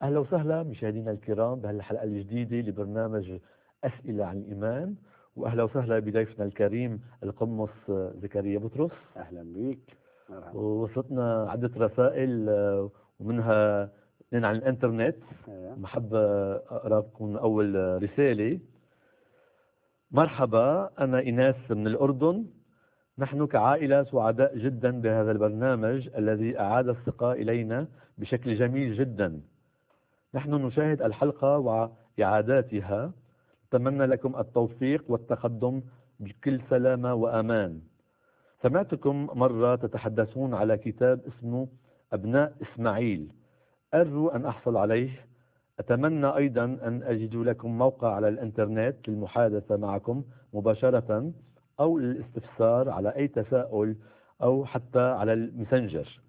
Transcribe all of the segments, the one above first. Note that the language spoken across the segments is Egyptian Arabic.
أهلا وسهلا مشاهدينا الكرام بهالحلقة الجديدة لبرنامج أسئلة عن الإيمان وأهلا وسهلا بضيفنا الكريم القمص زكريا بطرس اهلا بيك مرحبا ووصلتنا عدة رسائل آه، ومنها اثنين عن الانترنت أيوة. محب اقرا لكم اول رساله مرحبا انا ايناس من الاردن نحن كعائله سعداء جدا بهذا البرنامج الذي اعاد الثقه الينا بشكل جميل جدا نحن نشاهد الحلقه واعاداتها نتمنى لكم التوفيق والتقدم بكل سلامه وامان سمعتكم مره تتحدثون على كتاب اسمه ابناء اسماعيل أرجو أن أحصل عليه أتمنى أيضا أن أجد لكم موقع على الإنترنت للمحادثة معكم مباشرة أو للاستفسار على أي تساؤل أو حتى على المسنجر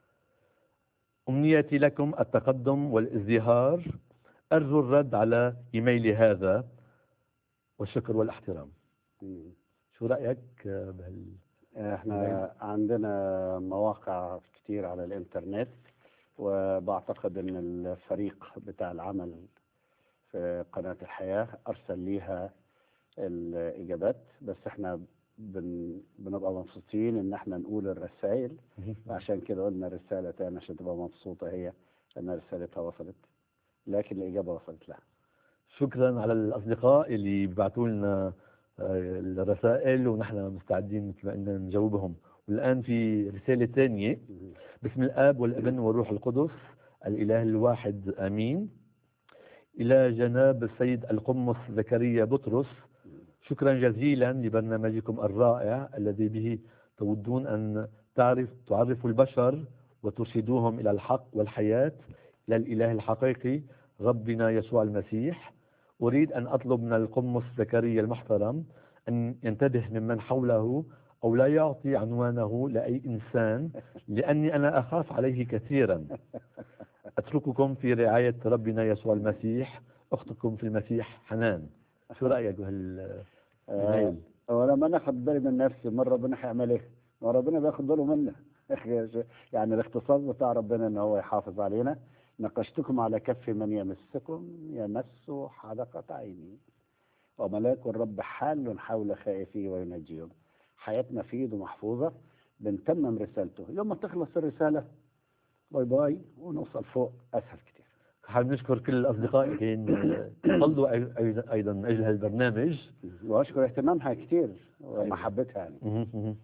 أمنيتي لكم التقدم والازدهار أرجو الرد على إيميلي هذا والشكر والاحترام مم. شو رأيك بهال احنا عندنا مواقع كتير على الانترنت وبعتقد ان الفريق بتاع العمل في قناة الحياة ارسل ليها الاجابات بس احنا بن بنبقى مبسوطين ان احنا نقول الرسائل عشان كده قلنا رسالة تاني عشان تبقى مبسوطة هي ان رسالتها وصلت لكن الاجابة وصلت لها شكرا على الأصدقاء اللي بيبعتوا لنا آه، الرسائل ونحن مستعدين مثل ما قلنا نجاوبهم والآن في رسالة ثانية مم. باسم الآب والابن والروح القدس الإله الواحد آمين إلى جناب السيد القمص زكريا بطرس شكرا جزيلا لبرنامجكم الرائع الذي به تودون أن تعرف تعرفوا البشر وترشدوهم إلى الحق والحياة إلى الإله الحقيقي ربنا يسوع المسيح أريد أن أطلب من القمص زكريا المحترم أن ينتبه ممن حوله أو لا يعطي عنوانه لأي إنسان لأني أنا أخاف عليه كثيرا أترككم في رعاية ربنا يسوع المسيح أختكم في المسيح حنان شو رأيك بهال آه، هو لما انا اخد بالي من نفسي مره ربنا هيعمل ايه؟ ما ربنا بياخد باله منا يعني الاختصاص بتاع ربنا ان هو يحافظ علينا نقشتكم على كف من يمسكم يمس حدقة عيني وملاك الرب حال حول خائفيه وينجيهم حياتنا في ايده محفوظة بنتمم رسالته يوم ما تخلص الرسالة باي باي ونوصل فوق اسهل كتير حابب نشكر كل الأصدقاء اللي صلوا أيضا أيضاً من أجل هالبرنامج واشكر اهتمامها كتير ومحبتها يعني مهم، مهم.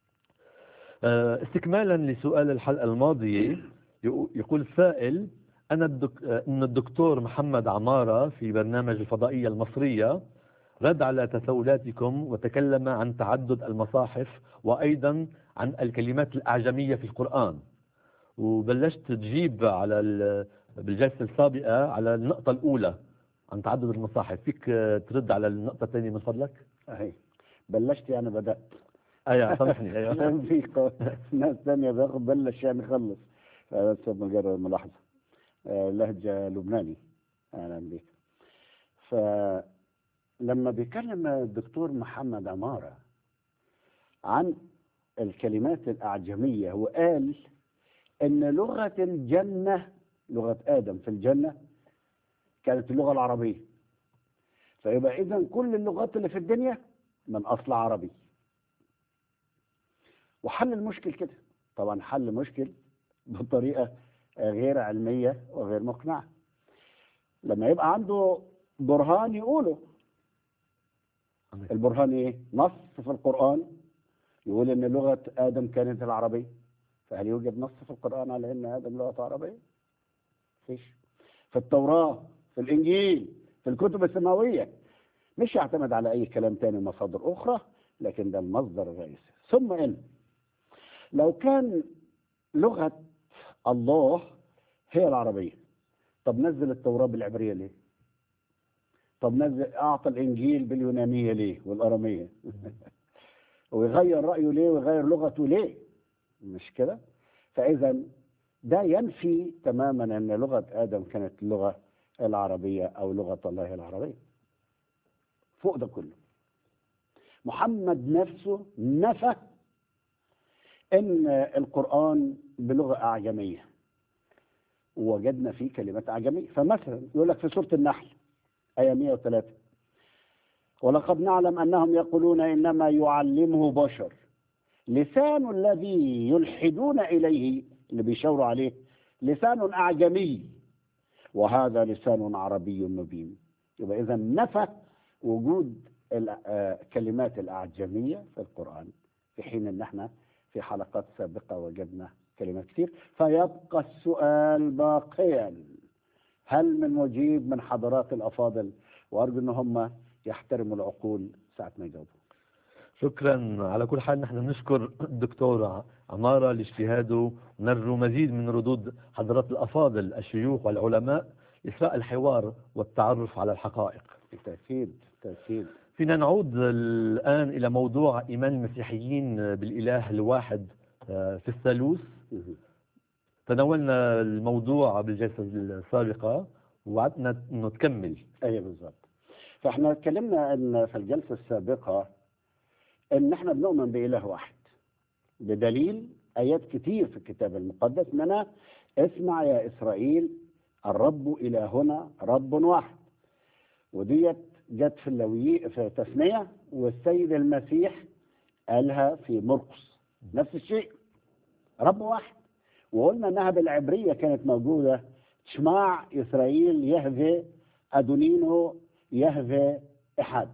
آه، استكمالا لسؤال الحلقة الماضية يقو- يقول السائل أنا الدك... آه، أن الدكتور محمد عمارة في برنامج الفضائية المصرية رد على تساؤلاتكم وتكلم عن تعدد المصاحف وأيضا عن الكلمات الأعجمية في القرآن وبلشت تجيب على ال... بالجلسة السابقة على النقطة الأولى عن تعدد المصاحف فيك آه، ترد على النقطة الثانية من فضلك؟ اهي بلشت يعني بدأت أيوة سامحني أيوة عشان في ق- ناس ثانية بياخد بلش يعني يخلص بس مجرد ملاحظة آه، لهجة لبناني أهلا بيك فلما بيكلم الدكتور محمد عمارة عن الكلمات الأعجمية وقال إن لغة الجنة لغة آدم في الجنة كانت اللغة العربية فيبقى إذا كل اللغات اللي في الدنيا من أصل عربي وحل المشكل كده طبعا حل مشكل بطريقة غير علمية وغير مقنعة لما يبقى عنده برهان يقوله البرهان ايه نص في القرآن يقول ان لغة آدم كانت العربية فهل يوجد نص في القرآن على ان آدم لغة عربية فيش في التوراة في الإنجيل في الكتب السماوية مش يعتمد على أي كلام تاني مصادر أخرى لكن ده المصدر الرئيسي ثم إن لو كان لغة الله هي العربية طب نزل التوراة بالعبرية ليه؟ طب نزل أعطى الإنجيل باليونانية ليه والأرامية؟ ويغير رأيه ليه ويغير لغته ليه؟ مش كده؟ فإذا ده ينفي تماما أن لغة آدم كانت اللغة العربية أو لغة الله العربية فوق ده كله محمد نفسه نفى ان القرآن بلغة أعجمية ووجدنا فيه كلمات أعجمية فمثلا يقول لك في سورة النحل آية 103 ولقد نعلم أنهم يقولون إنما يعلمه بشر لسان الذي يلحدون إليه اللي بيشاوروا عليه لسان أعجمي وهذا لسان عربي مبين يبقى إذا نفى وجود الكلمات الأعجمية في القرآن في حين أن احنا في حلقات سابقة وجدنا كلمات كثير فيبقى السؤال باقيا هل من مجيب من حضرات الأفاضل وأرجو أن هم يحترموا العقول ساعة ما يجاوبوا شكرا على كل حال نحن نشكر الدكتور عمارة لاجتهاده ونرجو مزيد من ردود حضرات الأفاضل الشيوخ والعلماء إثراء الحوار والتعرف على الحقائق بالتأكيد بالتأكيد فينا نعود الآن إلى موضوع إيمان المسيحيين بالإله الواحد آه، في الثالوث تناولنا الموضوع بالجلسة السابقة وعدنا أنه تكمل ايوه بالظبط فاحنا اتكلمنا ان في الجلسه السابقه ان احنا بنؤمن باله واحد بدليل ايات كتير في الكتاب المقدس اننا اسمع يا اسرائيل الرب الهنا رب واحد وديت جت في اللوي في تثنيه والسيد المسيح قالها في مرقس نفس الشيء رب واحد وقلنا انها بالعبريه كانت موجوده شماع اسرائيل يهفي ادونينو يهفي احد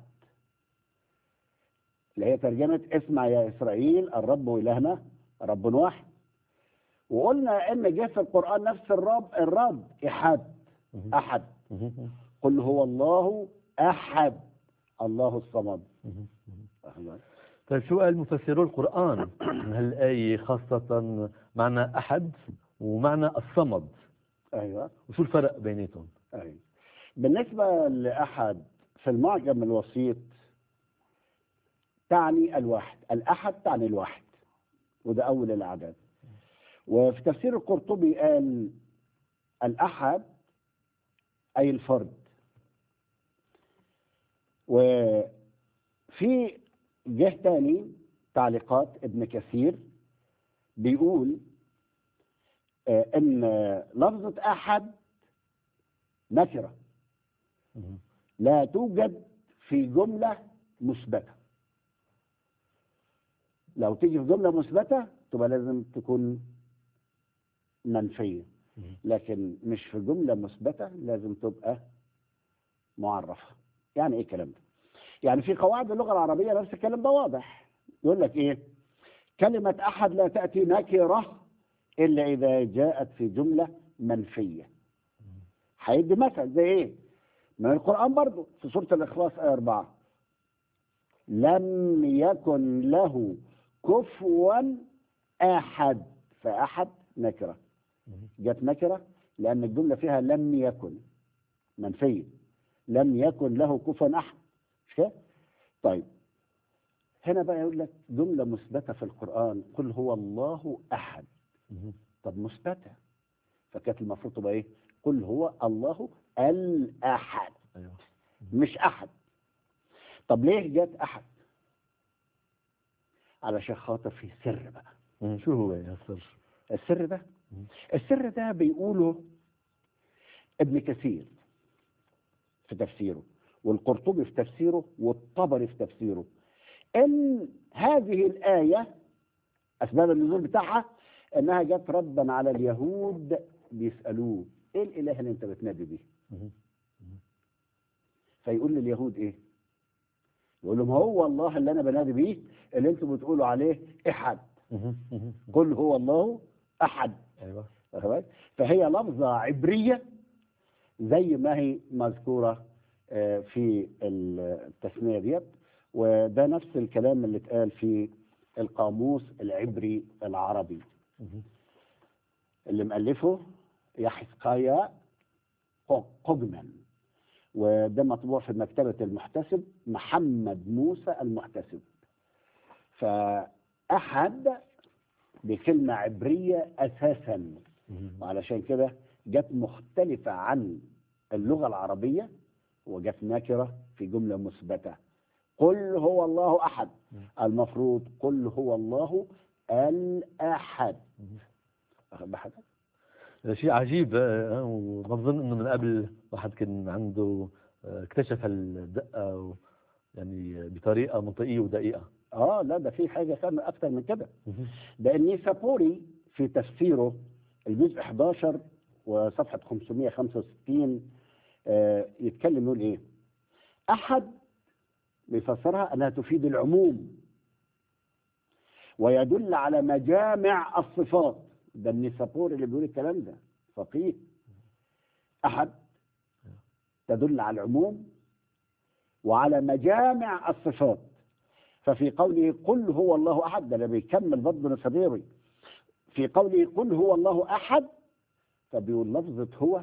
اللي هي ترجمه اسمع يا اسرائيل الرب الهنا رب واحد وقلنا ان جه في القران نفس الرب الرب احد احد قل هو الله احد الله الصمد طيب شو قال مفسرو القرآن عن هالآية خاصة معنى أحد ومعنى الصمد ايوه وشو الفرق بيناتهم أيوة. بالنسبة لأحد في المعجم الوسيط تعني الواحد الأحد تعني الواحد وده أول الأعداد وفي تفسير القرطبي قال الأحد أي الفرد وفي جه تاني تعليقات ابن كثير بيقول آه، ان لفظة احد نكرة لا توجد في جملة مثبتة لو تيجي في جملة مثبتة تبقى لازم تكون منفية لكن مش في جملة مثبتة لازم تبقى معرفة يعني ايه الكلام ده يعني في قواعد اللغة العربية نفس الكلام ده واضح يقول لك ايه كلمة احد لا تأتي نكرة الا اذا جاءت في جملة منفية هيدي مثل زي ايه من القرآن برضو في سورة الإخلاص آية 4 لم يكن له كفوا أحد فأحد نكرة جت نكرة لأن الجملة فيها لم يكن منفية لم يكن له كفوا أحد مش كده؟ طيب هنا بقى يقول لك جملة مثبتة في القرآن قل هو الله أحد طب مثبتة فكانت المفروض تبقى إيه؟ قل هو الله الأحد أيوة. مش أحد طب ليه جت أحد؟ علشان خاطر في سر بقى مم. شو هو يا سر السر ده مم. السر ده بيقوله ابن كثير في تفسيره والقرطبي في تفسيره والطبري في تفسيره ان هذه الآية أسباب النزول بتاعها انها جت ردا على اليهود بيسألوه ايه الإله اللي انت بتنادي بيه مم. فيقول لليهود ايه يقول لهم هو الله اللي انا بنادي بيه اللي انتم بتقولوا عليه احد مم. مم. قل هو الله احد أيوة واخد بالك؟ فهي لفظة عبرية زي ما هي مذكورة آه، في التثنية ديت وده نفس الكلام اللي اتقال في القاموس العبري العربي مم. اللي مؤلفه يحسقايا قجمن وده مطبوع في مكتبة المحتسب محمد موسى المحتسب فأحد بكلمة عبرية أساسا مم. وعلشان كده جت مختلفة عن اللغة العربية وجت نكرة في جملة مثبتة قل هو الله أحد المفروض قل هو الله الأحد مم. واخد بالك؟ شيء عجيب آه، وما بظن انه من قبل واحد كان عنده آه، اكتشف الدقه و- يعني بطريقه منطقيه ودقيقه اه لا ده في حاجه كان اكتر من كده ده النيسابوري في تفسيره الجزء 11 وصفحه 565 آه يتكلم يقول ايه؟ احد بيفسرها انها تفيد العموم ويدل على مجامع الصفات ده النيسابوري اللي بيقول الكلام ده فقيه احد تدل على العموم وعلى مجامع الصفات ففي قوله قل هو الله احد ده اللي بيكمل برضه نسابيري في قوله قل هو الله احد فبيقول لفظة هو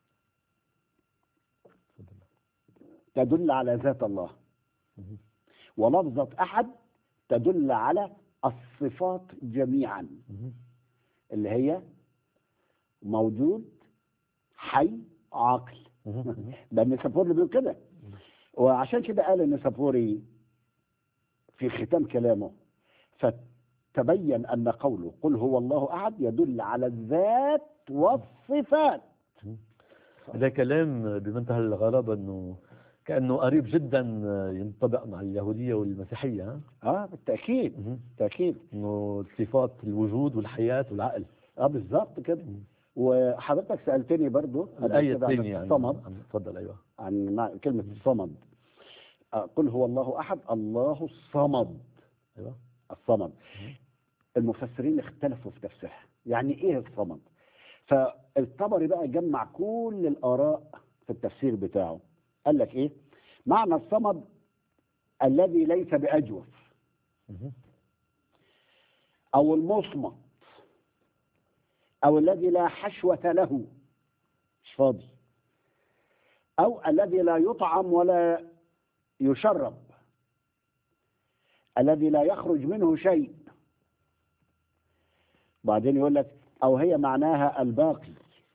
تدل على ذات الله ولفظة احد تدل على الصفات جميعا اللي هي موجود حي عاقل ده النسابوري بيقول كده وعشان كده قال النسابوري في ختام كلامه فتبين أن قوله قل هو الله أحد يدل على الذات والصفات هذا كلام بمنتهى الغرابه انه كانه قريب جدا ينطبق مع اليهوديه والمسيحيه ها؟ اه بالتأكيد مهم. بالتأكيد انه صفات الوجود والحياه والعقل اه بالظبط كده وحضرتك سألتني برضو قبل الايه كده عن الثانيه يعني الصمد عن- تفضل ايوه عن مع- كلمة الصمد آه، قل هو الله أحد الله الصمد ايوه الصمد المفسرين اختلفوا في تفسيرها يعني ايه الصمد فالطبري بقى جمع كل الاراء في التفسير بتاعه قال لك ايه معنى الصمد الذي ليس باجوف مهم. او المصمت او الذي لا حشوة له مش فاضي او الذي لا يطعم ولا يشرب الذي لا يخرج منه شيء بعدين يقول لك او هي معناها الباقي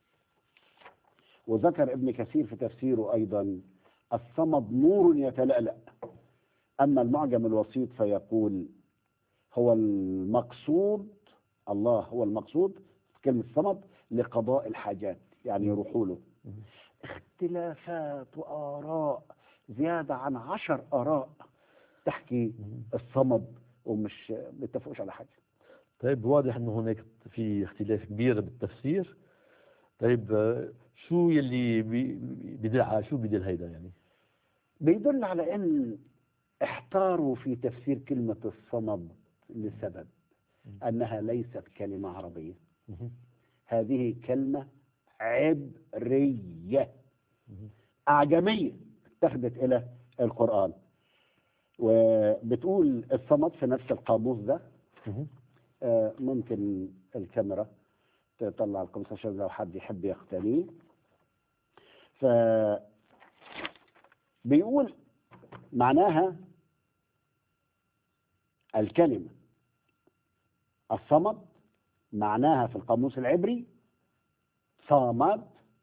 وذكر ابن كثير في تفسيره ايضا الصمد نور يتلألأ اما المعجم الوسيط فيقول هو المقصود الله هو المقصود في كلمة صمد لقضاء الحاجات يعني يروحوا له اختلافات وآراء زيادة عن عشر آراء تحكي الصمد ومش بيتفقوش على حاجة طيب واضح انه هناك في اختلاف كبير بالتفسير طيب آه، شو يلي بي- بدل على شو بدل هيدا يعني بيدل على ان احتاروا في تفسير كلمة الصمد لسبب انها ليست كلمة عربية مهم. هذه كلمة عبرية أعجمية اتخذت إلى القرآن وبتقول الصمد في نفس القاموس ده مهم. آه، ممكن الكاميرا تطلع القاموس عشان لو حد يحب يقتنيه ف بيقول معناها الكلمة الصمد معناها في القاموس العبري صامد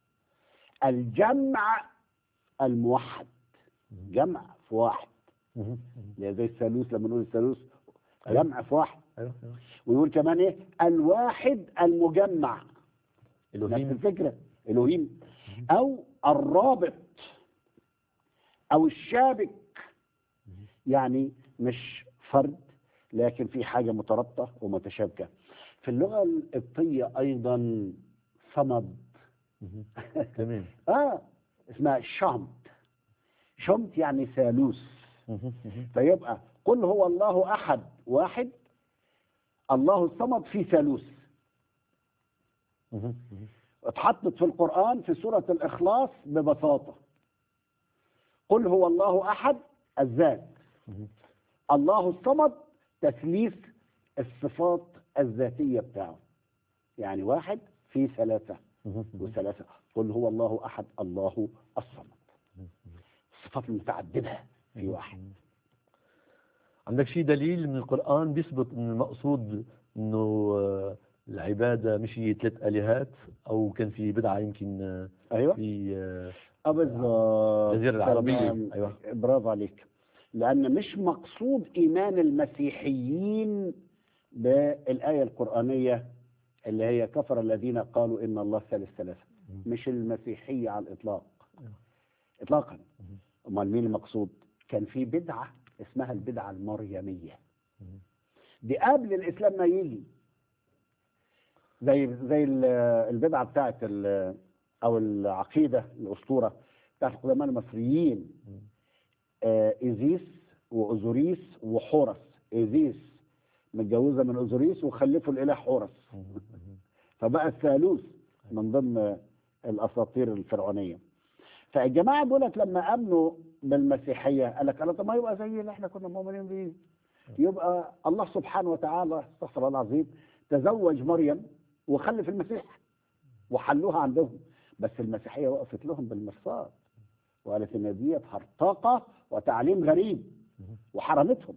الجمع الموحد جمع في واحد مهم. اللي زي الثالوث لما نقول الثالوث جمع في واحد ايوه ايوه ويقول كمان ايه الواحد المجمع نفس الوهيم الفكرة الوهيم او الرابط او الشابك يعني مش فرد لكن في حاجة مترابطة ومتشابكة في اللغة القبطية ايضا صمد مهم. تمام اه اسمها شمت شمت يعني ثالوث مهم. مهم. فيبقى قل هو الله احد واحد الله الصمد في ثالوث مهم. مهم. اتحطت في القرآن في سورة الإخلاص ببساطة قل هو الله أحد الذات مهم. الله الصمد تثليث الصفات الذاتية بتاعه يعني واحد في ثلاثة مهم. وثلاثة قل هو الله أحد الله الصمد الصفات المتعددة في واحد عندك شيء دليل من القرآن بيثبت ان المقصود انه آه، العبادة مش هي ثلاث آلهات او كان في بدعة يمكن آه، أيوة في آه، اه بالظبط الجزيرة العربية تمام. ايوه برافو عليك لأن مش مقصود إيمان المسيحيين بالآية القرآنية اللي هي كفر الذين قالوا إن الله ثالث ثلاثة مم. مش المسيحية على الإطلاق أيوة. إطلاقا مم. أمال مين المقصود كان في بدعة اسمها البدعة المريمية مم. دي قبل الإسلام ما يجي زي زي ال- البدعة بتاعت ال- أو العقيدة الأسطورة بتاعت القدماء المصريين مم. آه، إيزيس وأوزوريس وحورس إيزيس متجوزة من أوزوريس وخلفوا الإله حورس مم. فبقى الثالوث من ضمن الاساطير الفرعونيه فالجماعه دولت لما امنوا بالمسيحيه قال لك الله طب ما يبقى زي اللي احنا كنا مؤمنين بيه يبقى الله سبحانه وتعالى استغفر الله العظيم تزوج مريم وخلف المسيح وحلوها عندهم بس المسيحيه وقفت لهم بالمرصاد وقالت ان ديت هرطقه وتعليم غريب وحرمتهم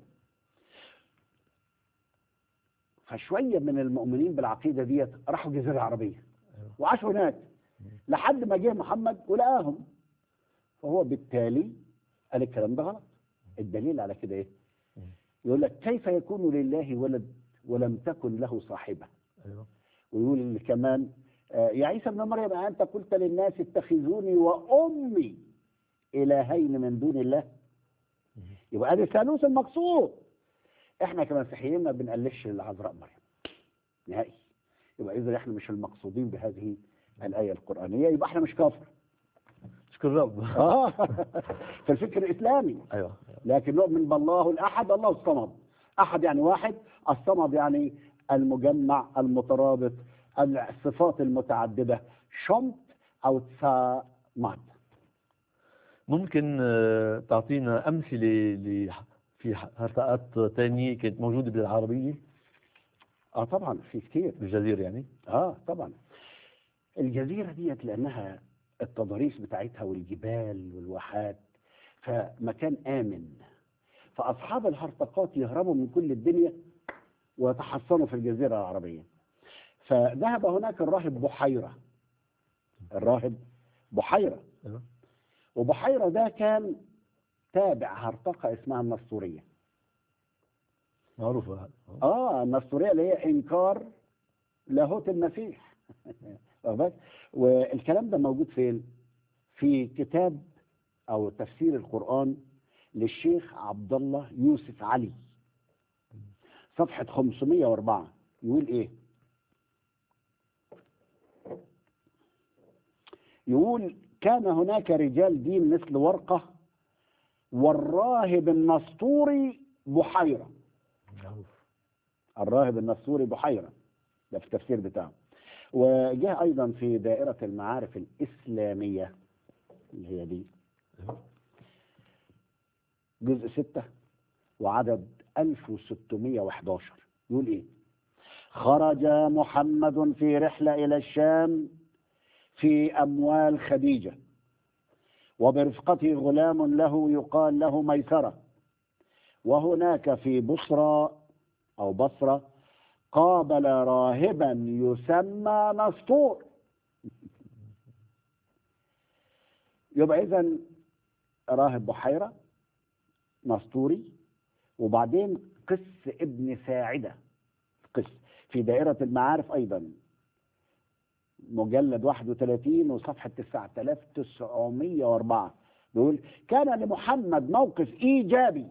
فشويه من المؤمنين بالعقيده ديت راحوا الجزيره العربيه أيوة. وعاشوا هناك لحد ما جه محمد ولقاهم فهو بالتالي قال الكلام ده غلط الدليل على كده ايه يقول لك كيف يكون لله ولد ولم تكن له صاحبه أيوة. ويقول كمان آه، يا عيسى ابن مريم أنت قلت للناس اتخذوني وأمي إلهين من دون الله يبقى هذا الثالوث المقصود احنا كمسيحيين ما بنقلش العذراء مريم نهائي يبقى اذا احنا مش المقصودين بهذه الايه القرانيه يبقى احنا مش كافر شكر رب اه في الفكر الاسلامي أيوة لكن نؤمن بالله الاحد الله الصمد احد يعني واحد الصمد يعني المجمع المترابط الصفات المتعدده شمت او تسامات ممكن آه، تعطينا أمثلة ل- في هرطقات تانية كانت موجودة بالعربية اه طبعا في كتير بالجزيرة يعني اه طبعا الجزيره ديت لانها التضاريس بتاعتها والجبال والواحات فمكان امن فاصحاب الهرطقات يهربوا من كل الدنيا ويتحصنوا في الجزيره العربيه فذهب هناك الراهب بحيره الراهب بحيره أيوة. وبحيره ده كان تابع هرطقه اسمها النسطوريه معروفة هذا اه النسطوريه اللي هي انكار لاهوت المسيح واخد بالك؟ والكلام ده موجود فين؟ في كتاب او تفسير القران للشيخ عبد الله يوسف علي صفحه 504 يقول ايه؟ يقول كان هناك رجال دين مثل ورقه والراهب النسطوري بحيره معروف الراهب النسوري بحيرة ده في التفسير بتاعه وجاء أيضا في دائرة المعارف الإسلامية اللي هي دي أيوة. جزء ستة وعدد 1611 يقول إيه خرج محمد في رحلة إلى الشام في أموال خديجة وبرفقته غلام له يقال له ميسرة وهناك في بصرى أو بصرة قابل راهبا يسمى نسطور يبقى إذا راهب بحيرة نسطوري وبعدين قس ابن ساعدة قس في دائرة المعارف أيضا مجلد 31 وصفحة 9904 بيقول كان لمحمد موقف إيجابي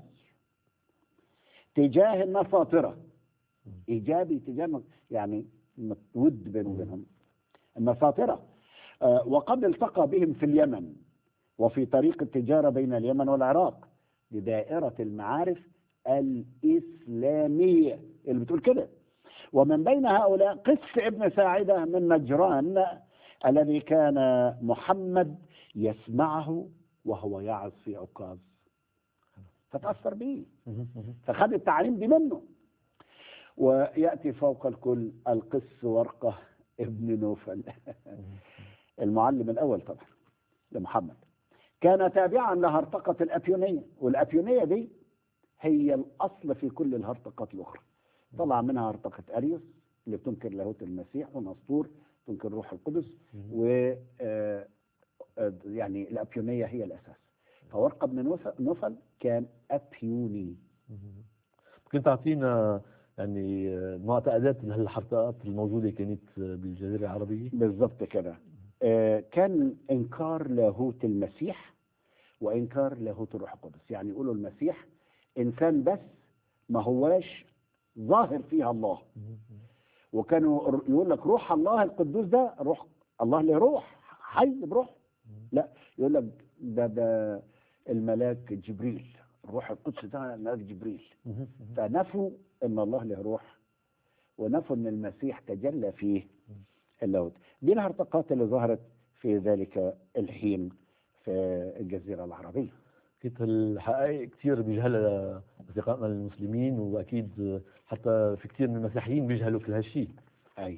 تجاه النصاطرة إيجابي تجاه يعني ود بينه وبينهم النصاطرة آه، وقد التقى بهم في اليمن وفي طريق التجارة بين اليمن والعراق لدائرة المعارف الإسلامية اللي بتقول كده ومن بين هؤلاء قس ابن ساعدة من نجران الذي كان محمد يسمعه وهو يعظ في عكاظ فتأثر به فخد التعليم دي منه ويأتي فوق الكل القس ورقة ابن نوفل المعلم الأول طبعا لمحمد كان تابعا لهرطقة الأبيونية والأبيونية دي هي الأصل في كل الهرطقات الأخرى طلع منها هرطقة أريوس اللي بتنكر لاهوت المسيح ونسطور تنكر روح القدس و آه، آه، يعني الأبيونية هي الأساس فورقة بن نوف- نوفل كان أبيوني ممكن تعطينا يعني آه، معتقدات هالحركات الموجودة كانت آه، بالجزيرة العربية بالظبط كده آه، كان انكار لاهوت المسيح وانكار لاهوت الروح القدس يعني يقولوا المسيح انسان بس ما هواش ظاهر فيها الله وكانوا ر- يقول لك روح الله القدوس ده روح الله له روح حي بروح لا يقول لك ده ده الملاك جبريل الروح القدس ده الملاك جبريل فنفوا ان الله له روح ونفوا ان المسيح تجلى فيه اللاهوت دي الهرطقات اللي ظهرت في ذلك الحين في الجزيرة العربية كنت الحقائق كثير بيجهلها أصدقائنا المسلمين وأكيد آه، حتى في كثير من المسيحيين بيجهلوا كل هالشيء أيوة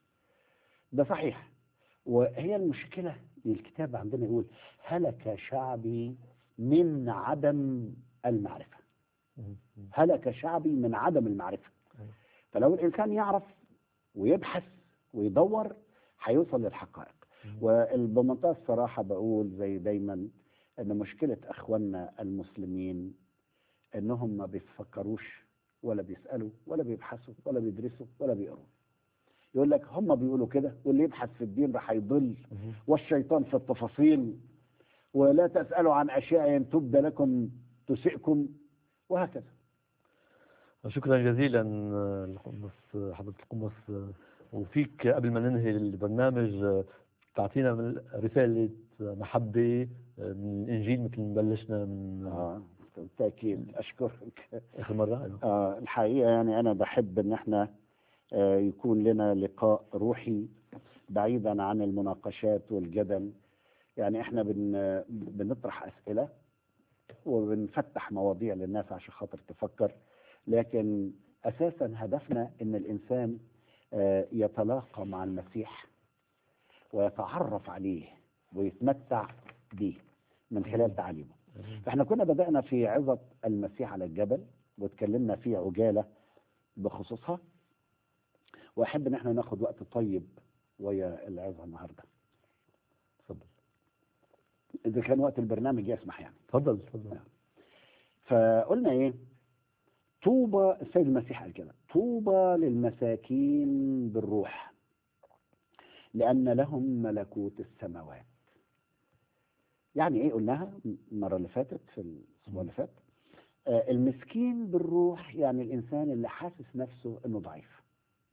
ده صحيح وهي المشكلة الكتاب عندنا يقول هلك شعبي من عدم المعرفة هلك شعبي من عدم المعرفة أيوة. فلو الإنسان يعرف ويبحث ويدور هيوصل للحقائق وبمنتهى الصراحة بقول زي دايما أن مشكلة أخواننا المسلمين أنهم ما بيفكروش ولا بيسألوا ولا بيبحثوا ولا بيدرسوا ولا بيقروا يقول لك هم بيقولوا كده واللي يبحث في الدين راح يضل والشيطان في التفاصيل ولا تسألوا عن أشياء إن تبدى لكم تسئكم وهكذا شكرا جزيلا آه، القمص آه، حضرة القمص آه، وفيك قبل ما ننهي البرنامج آه، تعطينا من رسالة آه، محبة آه، من الإنجيل مثل ما بلشنا من آه، آه بالتأكيد أشكرك آخر مرة أيوة. آه الحقيقة يعني أنا بحب إن إحنا آه يكون لنا لقاء روحي بعيدا عن المناقشات والجدل يعني إحنا بن بنطرح أسئلة وبنفتح مواضيع للناس عشان خاطر تفكر لكن أساسا هدفنا إن الإنسان آه يتلاقى مع المسيح ويتعرف عليه ويتمتع به من خلال تعاليمه فاحنا كنا بدأنا في عظة المسيح على الجبل واتكلمنا في عجالة بخصوصها واحب ان احنا ناخد وقت طيب ويا العظة النهاردة تفضل اذا كان وقت البرنامج يسمح يعني تفضل تفضل فقلنا ايه طوبى السيد المسيح قال كده طوبى للمساكين بالروح لأن لهم ملكوت السماوات يعني ايه قلناها المرة اللي فاتت في الأسبوع اللي فات آه المسكين بالروح يعني الإنسان اللي حاسس نفسه إنه ضعيف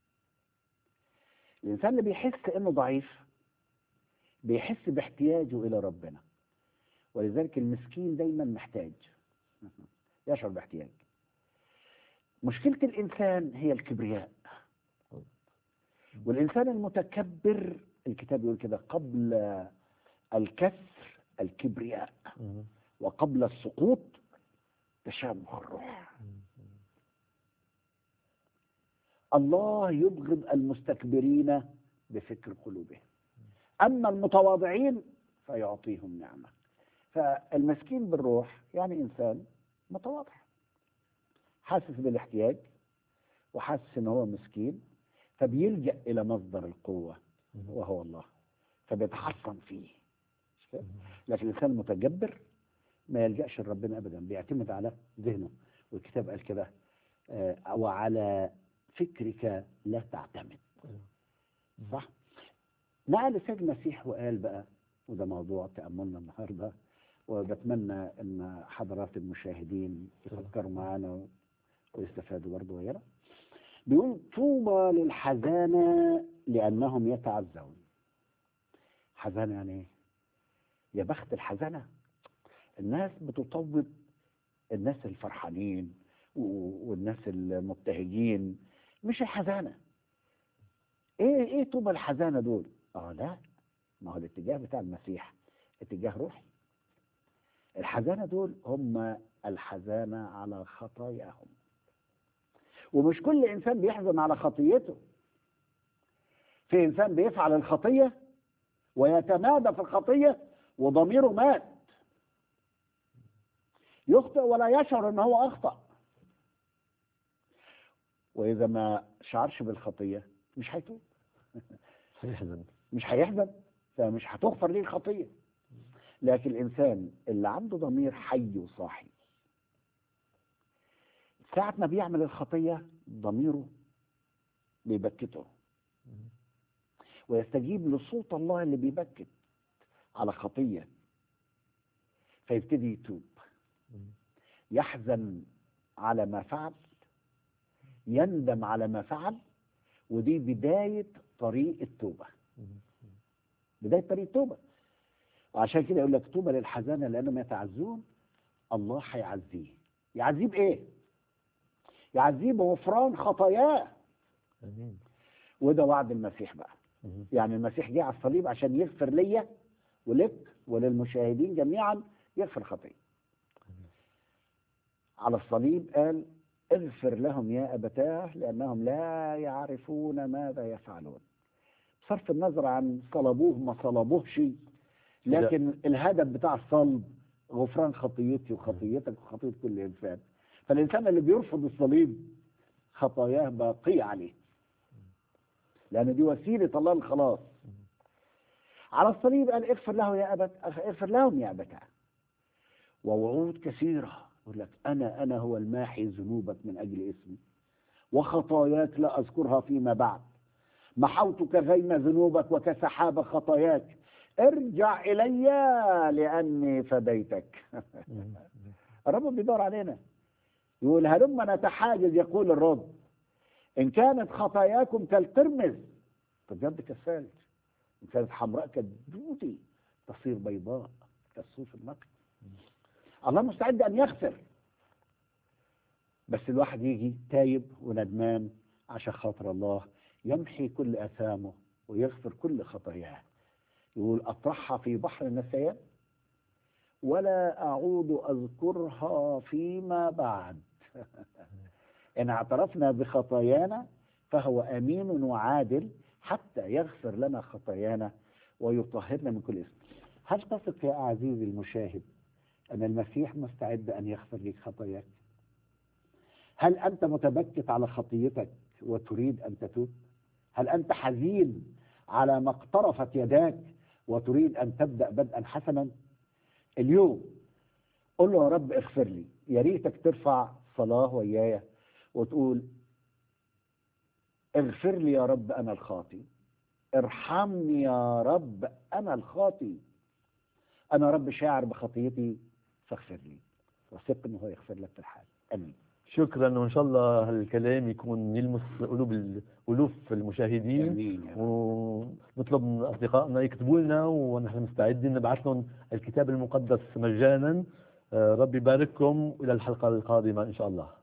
الإنسان اللي بيحس إنه ضعيف بيحس باحتياجه إلى ربنا ولذلك المسكين دايما محتاج يشعر باحتياج مشكلة الإنسان هي الكبرياء والإنسان المتكبر الكتاب يقول كده قبل الكسر الكبرياء مم. وقبل السقوط تشابه الروح الله يبغض المستكبرين بفكر قلوبهم أما المتواضعين فيعطيهم نعمة فالمسكين بالروح يعني إنسان متواضع حاسس بالاحتياج وحاسس ان هو مسكين فبيلجأ إلى مصدر القوة وهو الله فبيتحصن فيه مش كده؟ لكن الإنسان المتجبر ما يلجأش لربنا أبدا بيعتمد على ذهنه والكتاب قال كده آه، وعلى فكرك لا تعتمد صح نقل السيد المسيح وقال بقى وده موضوع تأملنا النهارده وبتمنى ان حضرات المشاهدين يفكروا معانا ويستفادوا برضه ويانا بيقول طوبى للحزانة لأنهم يتعزون حزانة يعني ايه؟ يا بخت الحزانة الناس بتطوب الناس الفرحانين و- والناس المبتهجين مش الحزانة ايه ايه طوبى الحزانة دول اه لا ما هو الاتجاه بتاع المسيح اتجاه روحي الحزانة دول هم الحزانة على خطاياهم ومش كل إنسان بيحزن على خطيته في إنسان بيفعل الخطية ويتمادى في الخطية وضميره مات يخطئ ولا يشعر ان هو اخطأ واذا ما شعرش بالخطية مش هيتوب هيحزن مش هيحزن فمش هتغفر ليه الخطية لكن الإنسان اللي عنده ضمير حي وصاحي ساعة ما بيعمل الخطية ضميره بيبكته ويستجيب لصوت الله اللي بيبكت على خطية فيبتدي يتوب يحزن على ما فعل يندم على ما فعل ودي بداية طريق التوبة بداية طريق التوبة وعشان كده يقول لك توبة للحزانة لأنهم يتعزون الله هيعزيه يعزيه بإيه؟ يعزيه بغفران خطاياه امين وده وعد المسيح بقى مم. يعني المسيح جه على الصليب عشان يغفر ليا ولك وللمشاهدين جميعا يغفر خطيه على الصليب قال اغفر لهم يا ابتاه لانهم لا يعرفون ماذا يفعلون بصرف النظر عن صلبوه ما صلبوهش لكن الهدف بتاع الصلب غفران خطيتي وخطيتك وخطيه كل انسان فالانسان اللي بيرفض الصليب خطاياه باقيه عليه لان دي وسيله الله للخلاص على الصليب قال اغفر له يا ابت اغفر لهم يا ابتاه ووعود كثيره يقول لك انا انا هو الماحي ذنوبك من اجل اسمي وخطاياك لا اذكرها فيما بعد محوت كغيم ذنوبك وكسحاب خطاياك ارجع الي لاني فديتك مم. الرب بيدور علينا يقول هلما نتحاجز يقول الرب ان كانت خطاياكم كالقرمز تبيض كالثلج ان كانت حمراء كالدودي تصير بيضاء كالصوف النقي الله مستعد ان يغفر بس الواحد يجي تايب وندمان عشان خاطر الله يمحي كل اثامه ويغفر كل خطاياه يقول اطرحها في بحر النسيان ولا اعود اذكرها فيما بعد ان اعترفنا بخطايانا فهو امين وعادل حتى يغفر لنا خطايانا ويطهرنا من كل اسم هل تثق يا عزيزي المشاهد ان المسيح مستعد ان يغفر لك خطاياك هل انت متبكت على خطيتك وتريد ان تتوب هل انت حزين على ما اقترفت يداك وتريد ان تبدا بدءا حسنا اليوم قل له يا رب اغفر لي يا ريتك ترفع صلاه ويايا وتقول اغفر لي يا رب انا الخاطي ارحمني يا رب انا الخاطي انا رب شاعر بخطيتي فاغفر لي وثق انه هو يغفر لك في الحال امين شكرا وان شاء الله هالكلام يكون يلمس قلوب ال- الوف المشاهدين امين يا رب. ونطلب من اصدقائنا يكتبوا لنا ونحن مستعدين نبعث لهم الكتاب المقدس مجانا آه، ربي يبارككم الى الحلقه القادمه ان شاء الله